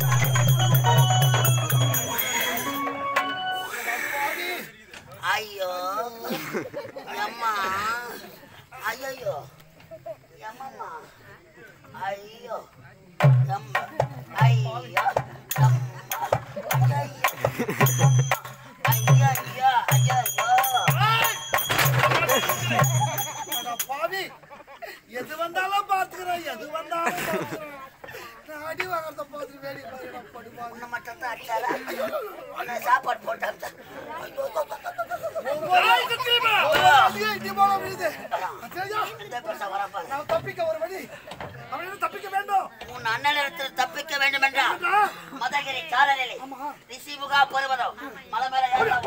ஐயோ அம்மா ஐயோ அம்மம்மா ஐயோ அம்மா ஐயோ அம்மா ஐயோ ஐயோ ஐயோ அட பாவி எது வந்தாலும் பாத்துக்கிறேன் எது வந்தாலும் பாத்துக்கிறேன். நான் அடி வாங்குறத பார்த்து வேடி பாருடா படுபாவி உன்னை மட்டும் தான் அடிச்சாரா உன்னை சாப்பாடு போட்டாங்க ஐயோ, இடி போல விழுது சரியா? இந்த பெருசா வரப்பா நான் தப்பிக்க ஒரு வழி அவனிடம் தப்பிக்க வேண்டும் உன் அண்ணனிடத்தில் தப்பிக்க வேண்டும் என்றால் மதகிரி சாரலிலே ரிஷிமுகா பருவதம் மலை மேல ஏறலாம்.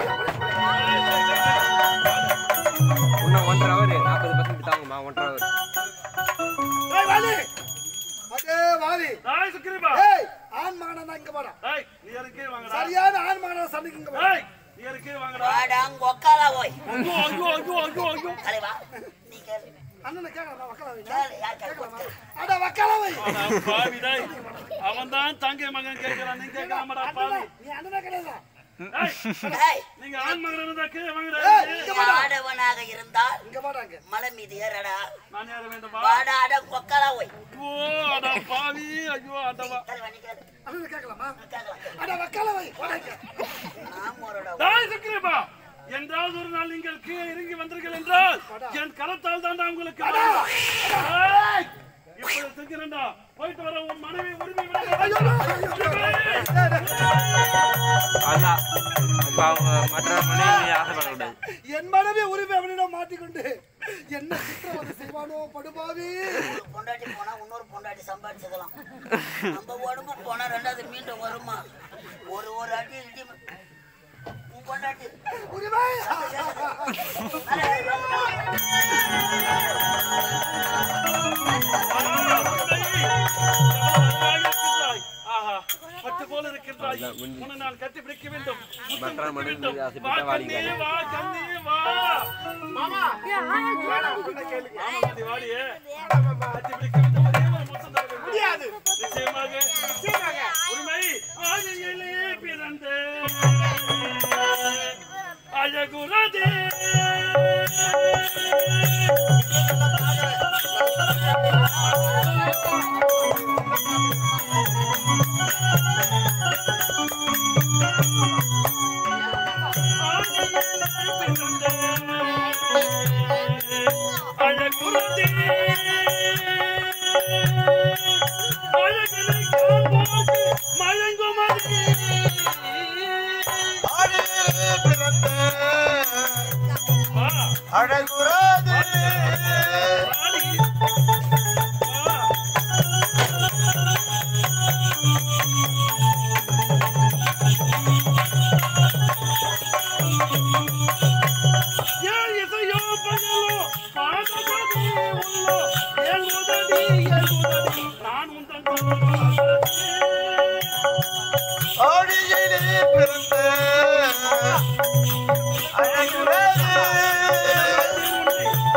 இன்னும் ஒன்றரை ஹவர் நாற்பது பர்சன்ட் தாங்குமா ஒன்றரை ஹவர் ஏய், வாலி அடே வாலி டேய் சுக்கிரீபா ஏய் ஆண் மகனா நான் இங்க வாடா டேய் நீ இருக்கே வாங்கடா சரியான ஆண் மகனா சண்டைக்கு இங்க வாடா டேய் நீ இருக்கே வாங்கடா வாடா, உங்க ஒக்காலா ஓய். ஐயோ ஐயோ ஐயோ ஐயோ ஐயோ தலைவா, நீ கேளு. அண்ணனை கேட்கலாம் நான் வக்கலா வை கேளு, யார் கேட்க போறது? அட வக்கலா வை அட பாவி டேய் அவன் தான் தங்கை மகன் கேக்குறான் நீ கேட்கலாமடா பாவி நீ அண்ணனா கிடையாது டேய் டேய், நீங்க ஆண் மகன் இருந்தா கீழே வாங்கடா ஏய், இங்க வாடா ஆடவனாக இருந்தால் இங்க வாடா இங்க மலை மீது ஏறடா நான் ஏற வேண்டுமா வாடா அட கொக்காலா ஓய். ஓ அட பாவி ஐயோ அடவா தலைவா, நீ கேளு. அண்ணனை கேட்கலாமா கேட்கலாம். அட வக்கலா வை வாடா இங்க நான் மோரோட டேய் சுக்கிரீபா என்றாவது ஒரு நாள் நீங்கள் கீழே இறங்கி வந்தீர்கள் என்றால் என் கரத்தால் தாண்டா உங்களுக்கு டேய், இப்படி திங்கிறேன்டா போயிட்டு வர உன் மனைவி உரிமை விட அதான் இப்போ அவங்க மற்ற மனைவி ஆசைப்படக்கூடாது என் மனைவி உரிமை அவனிடம் மாட்டிக்கொண்டு என்ன சித்திரவதை செய்வானோ படுபாவி ஒரு பொண்டாட்டி போனா இன்னொரு பொண்டாட்டி சம்பாதிச்சதெல்லாம் நம்ம உடம்பு போனா ரெண்டாவது மீண்டும் வருமா ஒரு ஒரு அடி இடி உன் பொண்டாட்டி உரிமை ஆஹா, பட்டு போல இருக்கின்றாய். உன்னை நான் கட்டிப்பிடிக்க வேண்டும். முத்தம் மற்ற கொடுக்க மனைவி வேண்டும். ஆசைப்பட்ட வா, கண்ணே, வாலிகாரி. வா, கண்ணே, வா. மாமா, நீ வாடியே. கட்டிப்பிடிக்க வேண்டும். ஒரே ஒரு முத்தம் தர வேண்டும். நிச்சயமாக. உரிமை ஆகையிலே பிறந்த அழகுறதே அழகுறதே அழகினை காண்போது மயங்குமதே வா அழகுறாது வாடி. வா. ஏன் இசையோ பகலோ பாடகதி உள்ளோ என் உதவி என் உதவி நான் உந்தன் ஆடியிலே பிறந்த அழகுறாது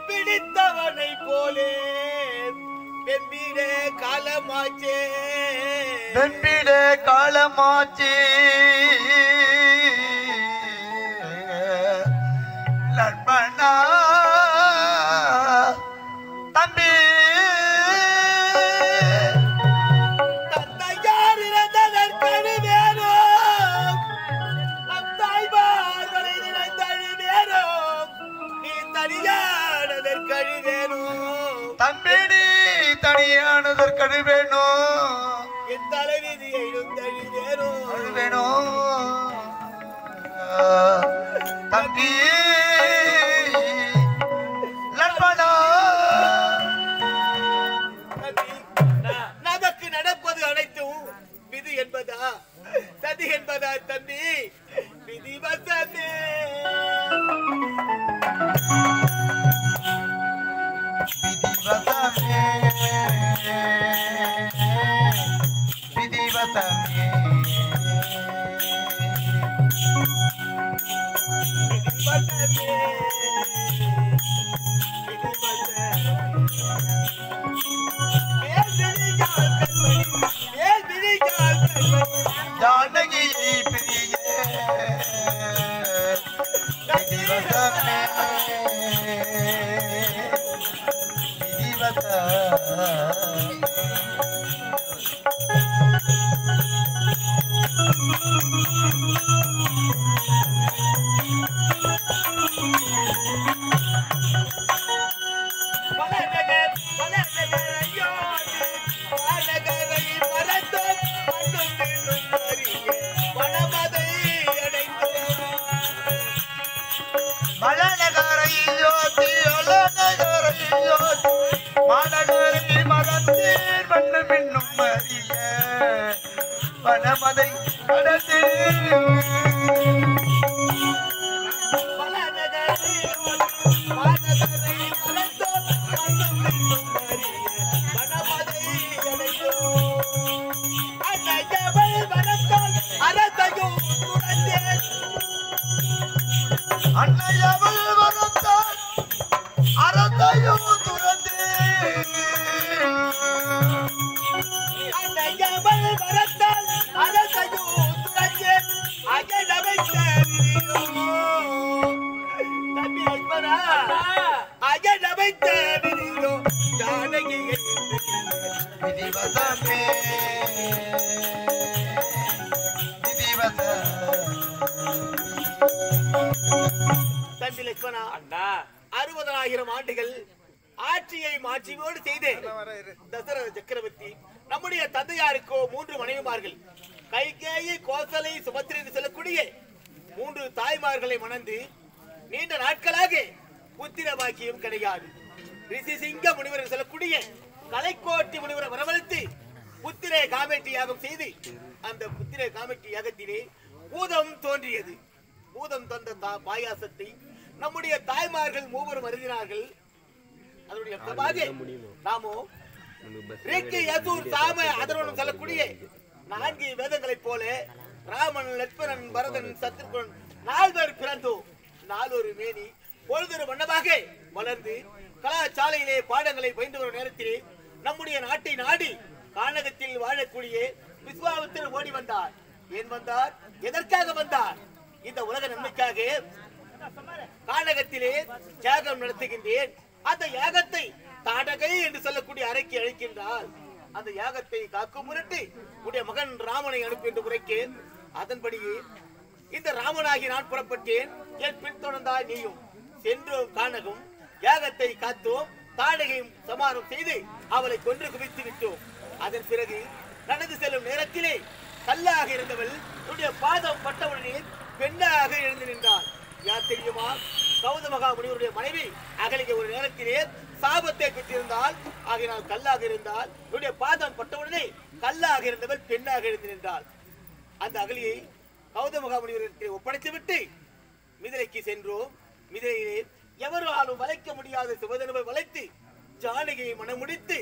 பிடித்தவனை போலே வெம்பிடே காலமாச்சே வெம்பிட காலமாச்சு நண்பனா தம்பி தந்தையார் இறந்ததற்கனு வேணும் நம் தாய்மார்களை நினைத்தழு வேணும் நீ தனியானதற்கழு வேணும் தம்பி நீ தனியானதற்கடு வேணும் என் தலைவிதியை நொந்தழு வேணும் அது வேணும் தம்பி நண்பனா தம்பி, நமக்கு நடப்பது அனைத்தும் விதி என்பதா சதி என்பதா தம்பி விதி வசமே விதிவசமே விதிவசமே ஜானகியை பிரிய விதிவசமே விதிவசமே மலநகரை யோதி அலநகரை யோதி மாநகரை மரத்தேன் வண்ண மின்னும் அறிய வனமதை கடந்து அரசையும் துறந்தேன் அன்னையவள் வரத்தான் அறத்தையோ துறந்து அன்னையவள் வரத்தால் அரசையும் துறந்தேன் அகலமைத்த விதியோ. தம்பி ஐவரா, அகலமைத்த விதியோ. ஜானகியை விதிவசமே விதிவசம் தம்பி லட்சுமணா அறுபதாயிரம் ஆண்டுகள் ஆட்சியை மாட்சியோடு செய்து தசரத சக்கரவர்த்தி நம்முடைய தந்தையாருக்கோ மூன்று மனைவிமார்கள் கைகேயி கோசலை சுபத்திரி என்று சொல்லக்கூடிய மூன்று தாய்மார்களை மணந்து நீண்ட நாட்களாக புத்திர பாக்கியம் கிடையாது ரிஷிசிங்க முனிவர் என்று சொல்லக்கூடிய கலைக்கோட்டி முனிவரை வரவழைத்து புத்திர காமெட்டி யாகம் செய்து அந்த புத்திர காமெட்டி யாகத்திலே பூதம் தோன்றியது பூதம் தந்த தா- பாயாசத்தை நம்முடைய தாய்மார்கள் மூவரும் அருந்தினார்கள் அதனுடைய அர்த்தமாக நாமோ ரிக்கு யசூர் சாம அதனுடன் சொல்லக்கூடிய நான்கு வேதங்களைப் போல ராமன் லட்சுமணன் பரதன் சத்ருகன் நால்வர் பிறந்தோம் நாலொரு மேனி பொழுதொரு வண்ணமாக வளர்ந்து கலாசாலையிலே பாடங்களை பயின்று வரும் நேரத்திலே நம்முடைய நாட்டை நாடி கானகத்தில் வாழக்கூடிய விஸ்வாமித்திரர் ஓடி வந்தார் ஏன் வந்தார் எதற்காக வந்தார் இந்த உலக நன்மைக்காக கானகத்திலே யாகம் நடத்துகின்றேன் அந்த யாகத்தை தாடகை என்று சொல்லக்கூடிய அறைக்கு அழைக்கின்றார் அந்த யாகத்தை காக்கும் முரட்டு உடைய மகன் ராமனை அனுப்பி என்று உரைக்க அதன்படியே இந்த ராமனாகி நான் புறப்பட்டேன் என் பின்தொடர்ந்தாய் நீயும் சென்றோம் கானகம் யாகத்தை காத்தோம் தாடகையும் சமாரம் செய்து அவளை கொன்று குவித்து விட்டோம் அதன் பிறகு நடந்து செல்லும் நேரத்திலே கல்லாக இருந்தவள் உன்னுடைய பாதம் பட்டவுடனே பெண்ணாக எழுந்து நின்றாள் யார் தெரியுமா கௌத மகா முனிவருடைய மனைவி அகலிக ஒரு நேரத்திலே சாபத்தை பெற்றிருந்தால் ஆகினால் கல்லாக இருந்தால் உன்னுடைய பாதம் பட்டவுடனே கல்லாக இருந்தவள் பெண்ணாக எழுந்து நின்றாள் அந்த அகலியை கௌத மகா முனிவரிடத்தில் ஒப்படைத்து விட்டு மிதிலைக்கு சென்றோம் மிதிலையிலே எவராலும் வளைக்க முடியாத சிவதனுவை வளைத்து ஜானகியை மனமுடித்து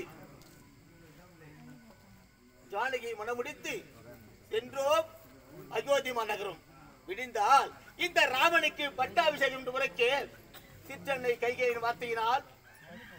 ஜானகியை மனமுடித்து சென்றோம் அயோத்தி மாநகரம் விடிந்தால் இந்த ராமனுக்கு பட்டாபிஷேகம் என்று உரைக்க சிற்றன்னை கைகையின் வார்த்தையினால்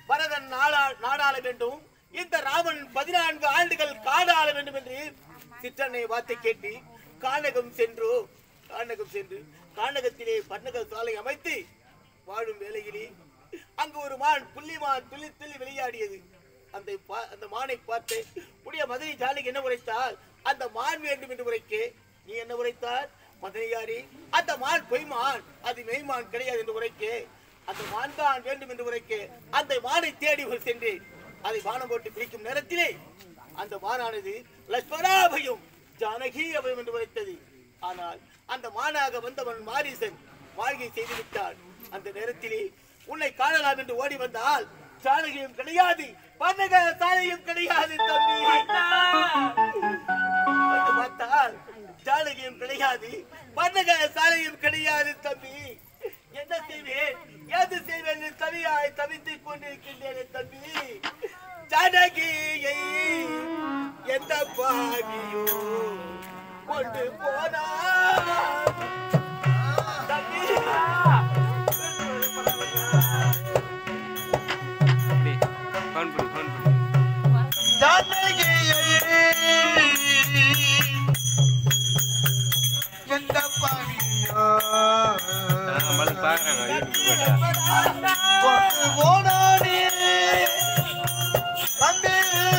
பரதன் நாடா நாடாள வேண்டும் இந்த ராமன் பதினான்கு ஆண்டுகள் காடாள வேண்டும் என்று சிற்றன்னை வார்த்தை கேட்டு கானகம் சென்றோ கானகம் சென்று கானகத்திலே பன்னக சாலை அமைத்து வாழும் வேளையிலே அங்கு ஒரு மான் புள்ளிமான் துள்ளி துள்ளி விளையாடியது அந்த பா- அந்த மானை பார்த்து உடைய மதுரை ஜாலிக்கு என்ன உரைத்தால் அந்த மான் வேண்டும் என்று உரைக்க நீ என்ன உரைத்தார் மதுரையாரி அந்த மான் பொய்மான் அது மெய்மான் கிடையாது என்று உரைக்க அந்த மான் தான் வேண்டும் என்று உரைக்க அந்த மானை தேடி ஒரு சென்றேன் அதை வானம் போட்டு பிடிக்கும் நேரத்திலே அந்த மானானது லட்சுமணாபயம் ஜானகி அபயம் என்று உரைத்தது ஆனால் அந்த மானாக வந்தவன் மாரீசன் வாழ்கை செய்து விட்டான் அந்த நேரத்திலே உன்னை காணலாம் என்று ஓடி வந்தால் ஜானகியும் கிடையாது பன்னக சாலையும் கிடையாது தம்பி வந்து பார்த்தால் ஜானகியும் கிடையாது பன்னக சாலையும் கிடையாது தம்பி என்ன செய்வேன் ஏது செய்வேன் என்று தவியாய் தவித்துக் கொண்டிருக்கின்றேன் தம்பி ஜானகியை எந்த பாவியோ கொண்டு போனா தம்பி அப்படி ஃபோன் பண்ணு ஃபோன் பண்ணு ஜானகியை எந்த பாவியோ நம்மளும் பார்க்குறாங்க யூடியூப் போட்டா கொண்டு போனானே தம்பி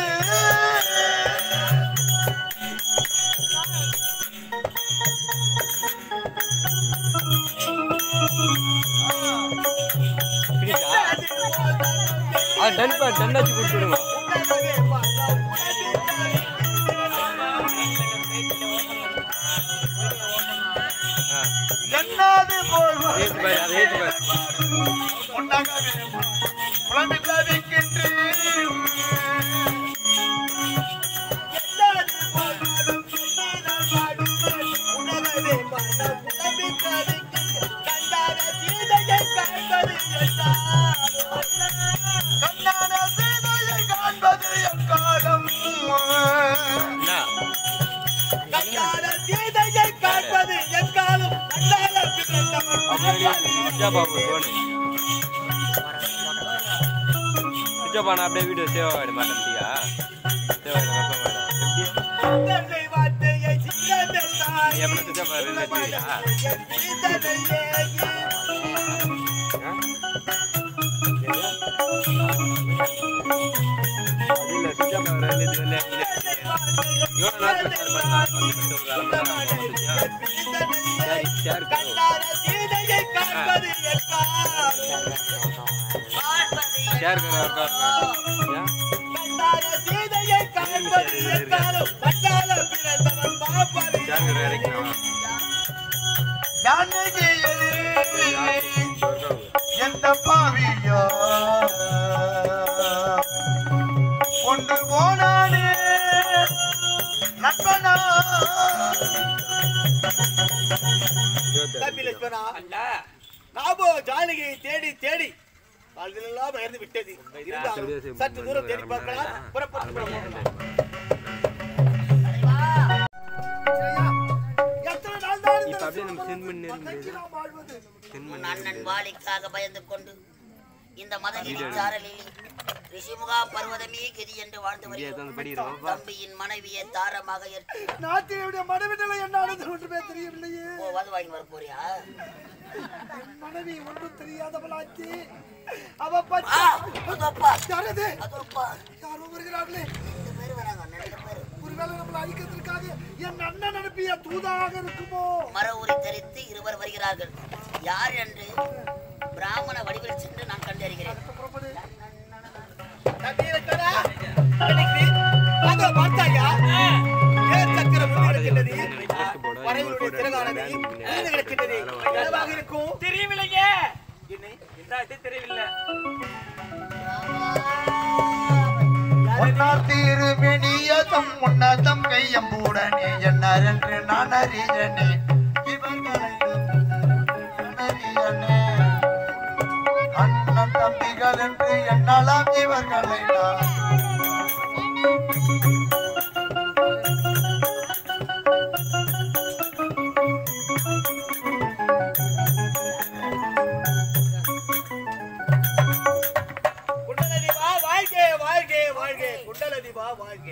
ஆ டன் பா டன் வச்சு கொடுத்துடுங்க ஆ என்னாது போல் ஏத்து பாரு அதை ஏத்து பாரு உண்டாகவே புலம்பில் தவிக்கின்றேன் கண்ணான சீதையை காண்பது எக்காலம் என்ன காண்பது எக்காலம் கண்டால பிறந்தவன் சுஜாபா ஃபோனு சுஜாபா அப்படியே வீடியோ சேவ் ஆகிட மாட்டேன்ட்டியா சேவ் ஆகிட கஷ்டம் எப்படி தன்னை வார்த்தையை சின்னதெல்லாம் நீ எப்படி சுஜாபா ரெண்டு எடுத்துக்கிறியா அது இல்லை சுஜாபா ரெண்டு இது இல்லை எவ்வளோ நேரம் சார் பண்ணா சரி ஷேர் கरो ஷேர் करो और कर ஷேர் करो இறக்கலாம் ஜானகியை எந்த பாவியோ கொண்டு போனானே நண்பனா நாமோ ஜானகியை தேடி தேடி கால்களெல்லாம் உயர்ந்து விட்டது இருந்தாலும் சற்று தூரம் தேடி பார்க்கலாம் புறப்பட்டு புறப்பட்டு எத்தனை நாள் தான் இந்த இப்ப அப்படியே நம்ம சிவபெருமான் சென்ட் பண்ணி தங்கச்சி நாம் வாழ்வது சென்ட் உன் அண்ணன் வாலிக்காக பயந்து கொண்டு இந்த மதகிரி சாரலில் ரிஷிமுகா பர்வதமே கெதி என்று வாழ்ந்து இங்கே வருகிறோம் வந்து படிக்கிறோம் தம்பியின் மனைவியை தாரமாக ஏற்று நாட்டினுடைய மனைவிநிலை என்ன ஆனது ஒன்றுமே தெரியவில்லையே ஓ வது வாங்கி வர போறியா என் மனைவி ஒன்றும் தெரியாதவளாச்சு அவ ஆ, பச்சை அதோப்பா யாரது அதோப்பா யாரோ வருகிறார்களே ரெண்டு பேர் வராங்க ரெண்டு பேர் ஒருவேளை நம்மளை அழிக்கிறதுக்காக என் அண்ணன் அனுப்பிய தூதாக இருக்குமோ மர உரி தரித்து இருவர் வருகிறார்கள் யார் என்று பிராமண வடிவில் சென்று நான் கண்டறிகிறேன் புறப்படு தம்பி இருக்கிறா? எனக்கு அதோ பார்த்தாயா? ஏர் சக்கரம் முன்னிருக்கின்றது. பறவைகளுடைய சிறகானது நீண்டு கிடக்கின்றது. என்னவாக இருக்கும்? தெரியவில்லையே என்ன? இந்தாட்டு தெரியவில்லை உன்னார் திருமெனியதம் உன்னதம் கையம்பூடனே என்னாரென்று நான் அறியனே இவர்களை நான் அறியனே அண்ணன் தம்பிகள் என்று எண்ணலாம் இவர்களை நான் குண்டலனே, யோதிபா வாழ்க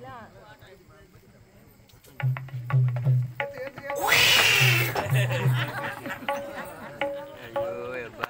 ஐயோ எப்பா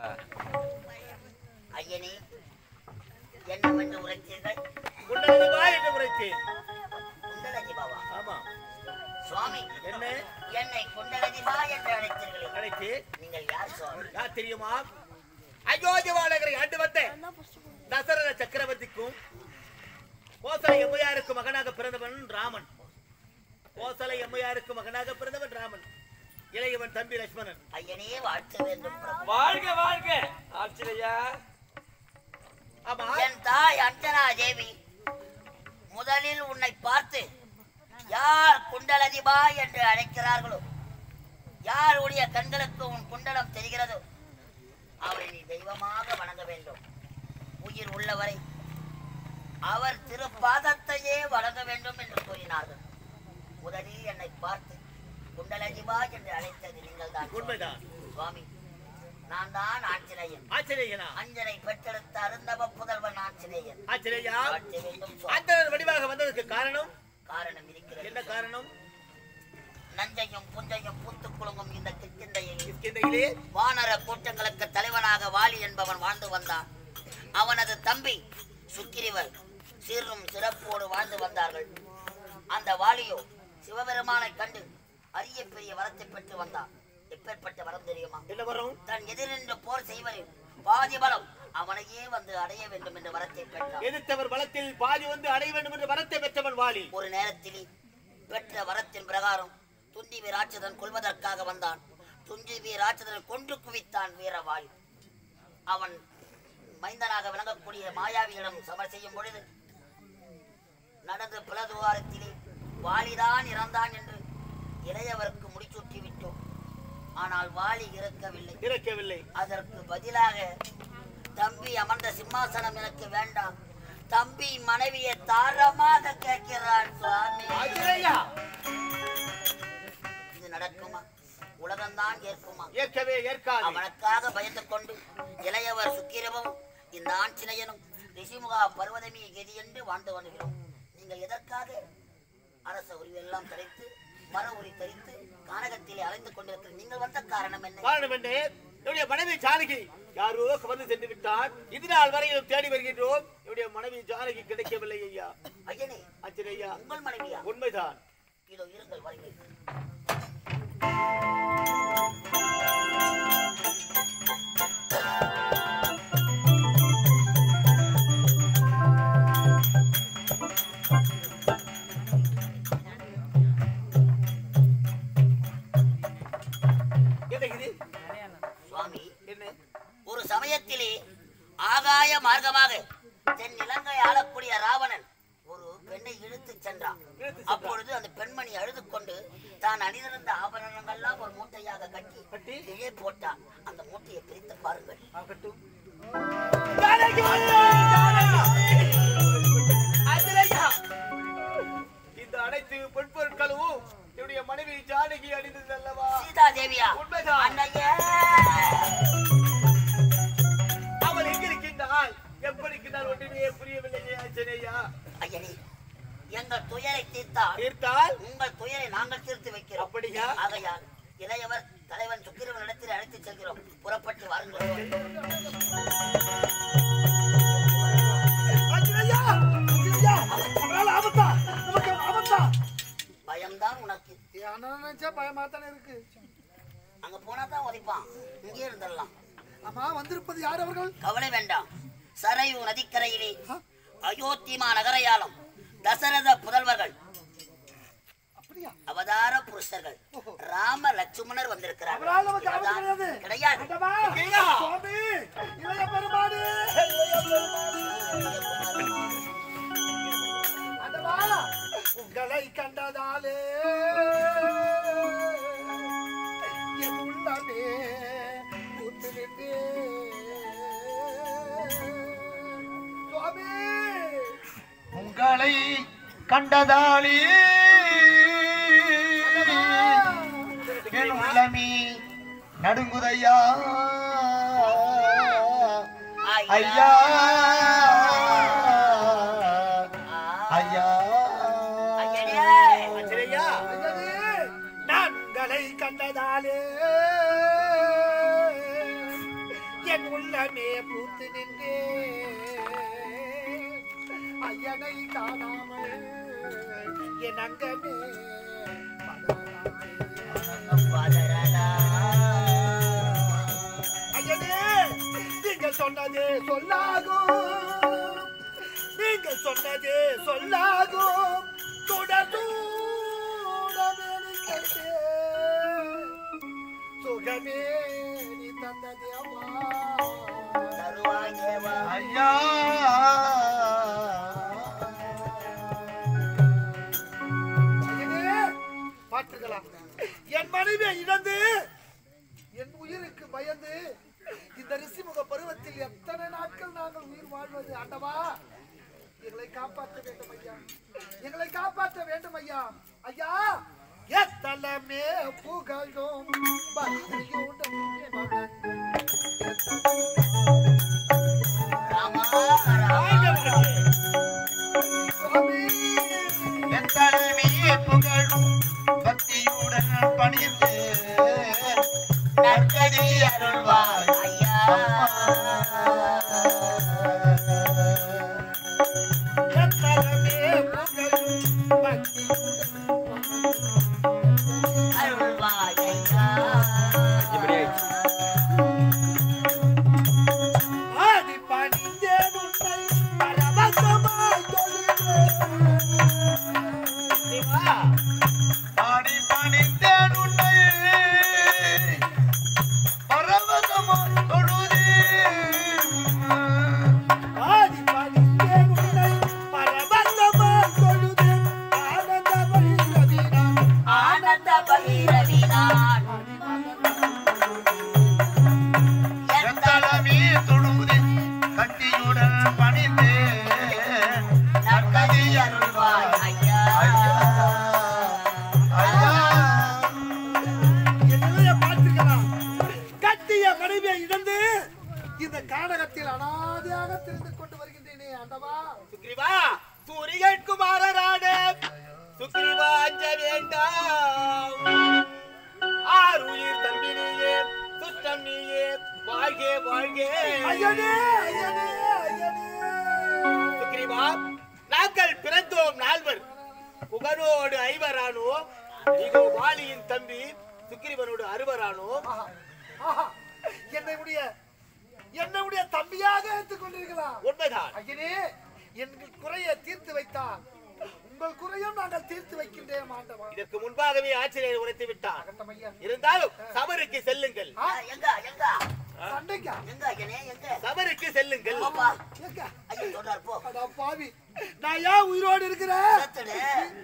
ஐயனே என்னவென்று உரைத்தீர்கள் குண்டலதிபா என்று உரைத்தேன் குண்டலதி பாபா ஆமா சுவாமி என்ன என்னை குண்டலதிபா என்று அழைத்தீர்களே அழைத்து நீங்கள் யார் சுவாமி யார் தெரியுமா அயோத்தியா நகரை ஆண்டு வந்த தசரத சக்கரவர்த்திக்கும் கோசலை எம்மையாருக்கு மகனாக பிறந்தவன் ராமன் கோசலை எம்மையாருக்கு மகனாக பிறந்தவன் ராமன் இளையவன் தம்பி லட்சுமணன் ஐயனே வாழ்த்த வேண்டும் பிரபு வாழ்க வாழ்க ஆச்சரியா ஆமா என் தாய் அஞ்சனா தேவி முதலில் உன்னை பார்த்து யார் குண்டலதிபா என்று அழைக்கிறார்களோ யாருடைய கண்களுக்கு உன் குண்டலம் தெரிகிறதோ அவரை நீ தெய்வமாக வணங்க வேண்டும் உயிர் உள்ளவரை அவர் திருப்பாதத்தையே வணங்க வேண்டும் என்று கூறினார்கள் முதலில் என்னை பார்த்து குண்டலதிபா என்று அழைத்தது நீங்கள் தான் உண்மைதான் சுவாமி நான் தான் ஆஞ்சநேயன் ஆச்சரியனா அஞ்சனை பெற்றெடுத்த அருந்தவ புதல்வன் ஆஞ்சநேயன் ஆச்சரியா வாழ்த்த வேண்டும் சுவாமி. அந்த வடிவாக வந்ததற்கு காரணம் காரணம் இருக்கிறது என்ன காரணம் நஞ்சையும் புஞ்சையும் பூத்து குலுங்கும் இந்த கிட்கிந்தையில் கிஷ்கிந்தையிலே வானர கூட்டங்களுக்கு தலைவனாக வாலி என்பவன் வாழ்ந்து வந்தான் அவனது தம்பி சுக்கிரிவர் சீரும் சிறப்போடு வாழ்ந்து வந்தார்கள் அந்த வாலியோ சிவபெருமானை கண்டு அரிய பெரிய வரத்தை பெற்று வந்தான் எப்பேற்பட்ட வரம் தெரியுமா என்ன வரும் தன் எதிரின்று போர் செய்வரில் பாதி பலம் அவனையே வந்து அடைய வேண்டும் என்ற வரத்தை பெற்றான் எதிர்த்தவர் பலத்தில் பாதி வந்து அடைய வேண்டும் என்று வரத்தை பெற்றவன் வாலி ஒரு நேரத்தில் பெற்ற வரத்தின் பிரகாரம் துந்தி வீராட்சதன் கொள்வதற்காக வந்தான் துஞ்சி வீராட்சதனை கொன்று குவித்தான் வீரவாள் அவன் மைந்தனாக விளங்கக்கூடிய மாயாவியிடம் சமர் செய்யும் பொழுது நடந்த பிளதுவாரத்திலே வாலிதான் இறந்தான் என்று இளையவருக்கு முடிசூட்டி விட்டோம் ஆனால் வாலி இறக்கவில்லை இறக்கவில்லை அதற்கு பதிலாக தம்பி அமர்ந்த சிம்மாசனம் எனக்கு வேண்டாம் தம்பி மனைவியை தாரமாக கேட்கிறான் சுவாமி ஆச்சரியா இது நடக்குமா உலகம்தான் ஏற்குமா ஏற்கவே ஏற்காது அவனுக்காக பயந்து கொண்டு இளையவர் சுக்கிரவும் இந்த ஆஞ்சநேயனும் ரிஷிமுகா பர்வதமி கதி என்று வாழ்ந்து வருகிறோம் நீங்கள் எதற்காக அரச உரிவெல்லாம் தரித்து மர உரி தரித்து கானகத்திலே அலைந்து கொண்டிருக்கிற நீங்கள் வந்த காரணம் என்ன காரணம் என்ன என்னுடைய மனைவி ஜானகி யாரோ கவர்ந்து சென்று விட்டார் இது நாள் வரையிலும் தேடி வருகின்றோம் என்னுடைய மனைவி ஜானகி கிடைக்கவில்லை ஐயா ஐயனே ஆச்சரியா உங்கள் மனைவியா உண்மைதான் இதோ இருங்கள் வருகிறேன் என்ன இது சுவாமி என்ன ஒரு சமயத்திலே ஆகாய மார்க்கமாக தென் இலங்கை ஆளக்கூடிய ராவணன் ஒரு பெண்ணை இழுத்துச் சென்றான் இழுத்துச் சென்றான். அப்பொழுது அந்த பெண்மணி அழுது கொண்டு தான் அணிந்திருந்த ஆபரணங்கள்லாம் ஒரு மூட்டையாக கட்டி கட்டி? கீழே போட்டான் அந்த மூட்டையை பிரித்து பாருங்கள் ஆகட்டும் இந்த அனைத்து பொன்பொருட்களும் என்னுடைய மனைவி ஜானகி அணிந்தது அல்லவா சீதா தேவியா உண்மைதான். அன்னையே அவள் எங்க இருக்கின்றாள் எப்படி இருக்கின்றாள் ஒன்றுமே புரியவில்லையே ஆச்சரியா ஐயனே எங்கள் துயரை தீர்த்தால் தீர்த்தால் உங்கள் துயரை நாங்கள் தீர்த்து வைக்கிறோம் அப்படியா ஆகையால் இளையவர் தலைவன் சுக்கிரவன் இடத்தில் அழைத்துச் செல்கிறோம் புறப்பட்டு வாருங்கள் ஆஞ்சநேயா! ஆஞ்சநேயா! நம்மளால ஆபத்தா? நமக்கு ஆபத்தா? பயம்தான் உனக்கு என் அண்ணனை நினைச்சா பயமாத்தானே இருக்கு அங்க போனா தான் உதைப்பான் இங்கே இருந்துடலாம் ஆமா வந்திருப்பது யார் அவர்கள் கவலை வேண்டாம் சரையு நதிக்கரையிலே அயோத்திமா நகரையாளும் தசரத புதல்வர்கள் அப்படியா அவதார புருஷர்கள் ராம லட்சுமணர் வந்திருக்கிறார்கள் அவரால் நமக்கு ஆபத்து இவர்தான் கிடையாது. கிடையாது ஆண்டவா! சுவாமி! இளைய பெருமாடு! ஆண்டவா! உங்களை கண்டதாலே என் உள்ளமே பூத்து நின்றேன். சுவாமி உங்களை கண்டதாலே என் உள்ளமே நடுங்குதையா ஐயா ஐயா கண்டதாலே என் உள்ளமே பூத்து நின்றே ஐயனை காணாமல் என் அங்கமே ஐயனே நீங்கள் சொன்னதே சொல்லாகும் நீங்கள் சொன்னதே சொல்லாகும் தொடர்ந்தூடமே நிற்கிறதே. சுகமே நீ தந்ததே அம்மா ஐயா ஐயனே, பார்த்துக்கலாம் என் மனைவியை இழந்து என் உயிருக்கு பயந்து இந்த ரிஷிமுக பருவத்தில் எத்தனை நாட்கள் நாங்கள் உயிர் வாழ்வது ஆண்டவா எங்களை காப்பாற்ற வேண்டும் ஐயா எங்களை காப்பாற்ற வேண்டும் ஐயா ஐயா எத்தலமே புகழும் பக்தியுடன் சுவாமி, என் தலைமையே புகழும் பக்தியுடன் பணிந்து நற்கதி அருள்வாய் எத்தலமே புகழும் பக்தியுடன் இப்படி ஆயிடுச்சு ஆடி பணிந்தேன் உன்னை பரவசமாய் தொழுதேன். பாடி பணிந்தேன் உன்னை பரவசமாய் தொழுதேன். ஆடி பணிந்தேன் உன்னை பரவசமாய் தொழுதேன். ஆனந்த பரிசவினான் ஆனந்த பகிரவி நான் எத்தளமே தொழுதே கட்டியுடன் பணிந்து நற்கதி அருள்வாய் ஐயா ஐயா ஐயா என் நிலையை பார்த்துக்கலாம். கட்டிய மனைவியை இழந்து இந்த கானகத்தில் அனாதையாக திரிந்து கொண்டு வருகின்றேனே ஆண்டவா சுக்ரீவா சூரியன் குமாரரான சுக்ரீவா அஞ்ச வேண்டாம் ஆறு உயிர் தம்பி நீயே சுத்தம் நீயே வாழ்கே வாழ்கே ஐயனே ஐயனே ஐயனே சுக்ரீவா நாங்கள் பிறந்தோம் நால்வர் புகழோடு ஐவரானோ இதோ வாலியின் தம்பி சுக்ரீவனோடு அறுவரானோ ஆஹா, ஆஹா, என்னை உடைய என்னை உடைய தம்பியாக எடுத்துக் கொண்டிருக்கலாம் உண்மைதான் ஐயனே எங்கள் குறையை தீர்த்து வைத்தார் உங்கள் குறையும் நாங்கள் தீர்த்து வைக்கின்றேன் ஆண்டவா இதற்கு முன்பாகவே ஆச்சரியர் உரைத்து விட்டார் அகட்டம் ஐயா இருந்தாலும் சபருக்கு செல்லுங்கள் ஆ, எங்க எங்க சண்டைக்கா எங்க ஐயனே எங்க சபருக்கு செல்லுங்கள் போப்பா ஏக்கா ஐயா சொல்றாரு போ அடா பாவி நான் ஏன் உயிரோடு இருக்கிறேன் செத்துடு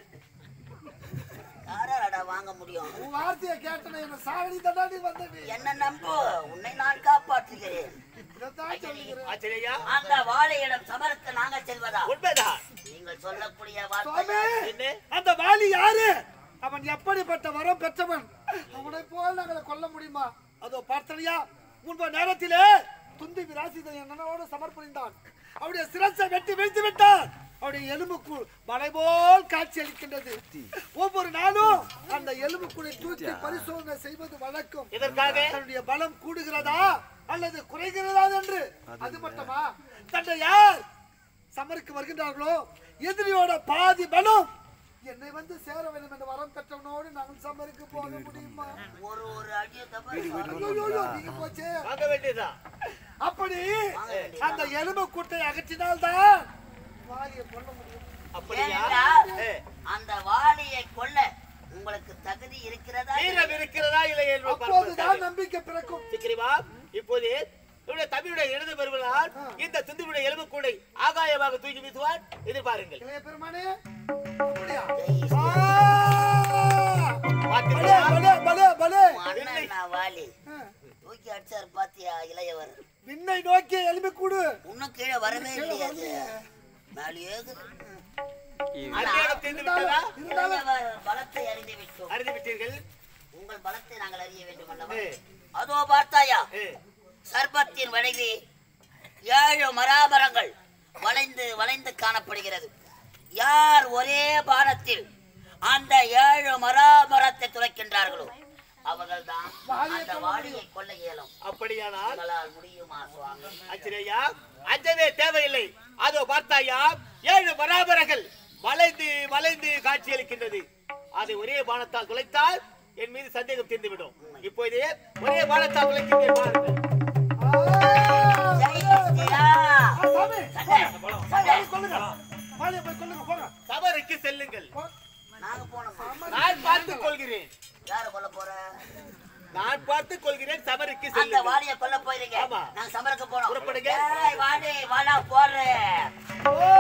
யாராடா வாங்க முடியும் உன் வார்த்தையை கேட்டன என்ன சாகடி தண்டாடி வந்தது என்ன நம்பு உன்னை நான் காப்பாற்றுகிறேன் இதைத்தான் சொல்லுகிறேன் ஆச்சரியா அந்த வாழையிடம் சமரத்து நாங்கள் செல்வதா உண்மைதான் நீங்கள் சொல்லக்கூடிய சுவாமி வார்த்தை என்ன அந்த வாலி யாரு அவன் எப்படிப்பட்ட வரம் பெற்றவன் அவனை போல் நாங்களை கொல்ல முடியுமா அதோ பார்த்தனையா முன்பு நேரத்திலே துந்தி விராசிதன் என்னோட சமர்ப்பணிந்தான் அவருடைய சிரசை வெட்டி வீழ்த்து விட்டான் அவருடைய எலும்புக்குள் மலை போல் காட்சி அளிக்கின்றது ஒவ்வொரு நாளும் அந்த எலும்புக்குள்ளை தூக்கி பரிசோதனை செய்வது வழக்கம் எதற்காக தன்னுடைய பலம் கூடுகிறதா அல்லது குறைகிறதா என்று அது மட்டுமா தன்னை யார் சமருக்கு வருகின்றார்களோ எதிரியோட பாதி பலம் என்னை வந்து சேர வேண்டும் என்ற வரம் பெற்றவனோடு நாங்கள் சமருக்கு போக முடியுமா ஒரு ஒரு அடியை தவிர ஐயோயோ, நீங்க போச்சே வாங்க வேண்டியதா அப்படி அந்த எலும்பு கூட்டை அகற்றினால்தான் வாயை கொல்ல முடியும் அப்படியா ஏனென்றால் ஏ, அந்த வாளியை கொல்ல உங்களுக்கு தகுதி இருக்கிறதா வீரம் இருக்கிறதா இல்லை என்று அப்போதுதான் பார்ப்பதற்காக. நம்பிக்கை பிறக்கும் சிக்கிரிவா இப்போது இவருடைய தம்பியுடைய இடது பெறுவதால் இந்த துந்துடைய எலும்பு கூடை ஆகாயமாக தூக்கி வீசுவார் எதிர்பாருங்கள் இளைய பெருமானே அப்படியா ஜெய் ஆ! பலே, பார்த்தீர்களா? பலே, பலே, பலே. அண்ணன் நான் வாலி ஆ. தூக்கி அடிச்சார் பாத்தியா இளையவர் விண்ணை நோக்கி எலும்பி கூடு இன்னும் கீழே வரவே இல்லையா அது மேலேயே இருக்குது. அந்நியகம் தீர்ந்து விட்டதா இளையவர் பலத்தை அறிந்து விட்டோம் அறிந்து விட்டீர்கள் உங்கள் பலத்தை நாங்கள் அறிய வேண்டும் அல்லவா ஏ, அதோ பார்த்தாயா ஏ, சர்பத்தின் வளைவி ஏழு மராமரங்கள் வளைந்து வளைந்து காணப்படுகிறது யார் ஒரே பானத்தில் அந்த ஏழு மராமரத்தை துளைக்கின்றார்களோ அவர்கள்தான் வாலியை அந்த கொல்ல வாலியை கொல்ல இயலும் அப்படியானால் உங்களால் முடியுமா சுவாமி அச்சரையா அஞ்சவே தேவையில்லை அதோ பார்த்தாயா ஏழு பராபரங்கள் வளைந்து வளைந்து காட்சியளிக்கின்றது அதை ஒரே பானத்தால் துளைத்தால் என் மீது சந்தேகம் தீர்ந்துவிடும் இப்போதே ஒரே பானத்தால் துளைக்கின்றேன் பாருங்கள் ஜெய் ஸ்ரீரா. சாமி சண்டை, சண்டை. கொல்லுங்க மாலையை போய் கொல்லுங்க போங்க சபருக்கு செல்லுங்கள் நாங்க போனோமா நான் பார்த்துக் கொள்கிறேன் யார கொல்ல போற நான் பார்த்துக் கொள்கிறேன் சபருக்கு அந்த செல்லுங்கள் வாலிய கொல்ல போயிருங்க ஆமா. நாங்க சமரக்கு போனோம் புறப்படுங்க. ஏய், வாடி வாடா போடுறேன் ஓ